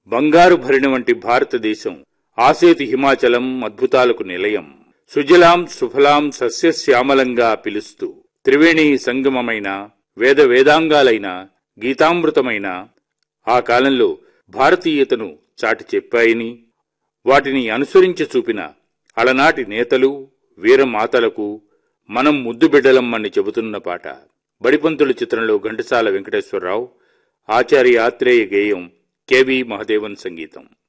బంగారు భరిణి వంటి భారతదేశం ఆసేతు హిమాచలం అద్భుతాలకు నిలయం సుజలాం సుఫలాం సస్యశ్యామలంగా పిలుస్తూ త్రివేణి సంగమమైన వేద వేదాంగాలైన గీతామృతమైన ఆ కాలంలో భారతీయతను చాటి చెప్పాయని వాటిని అనుసరించి చూపిన అలనాటి నేతలు వీరమాతలకు మనం ముద్దు బిడ్డలమ్మని చెబుతున్న పాట బడిపంతుల చిత్రంలో ఘంటసాల వెంకటేశ్వరరావు ఆచార్య ఆత్రేయ గేయం కెవి మహదేవన్ సంగీతం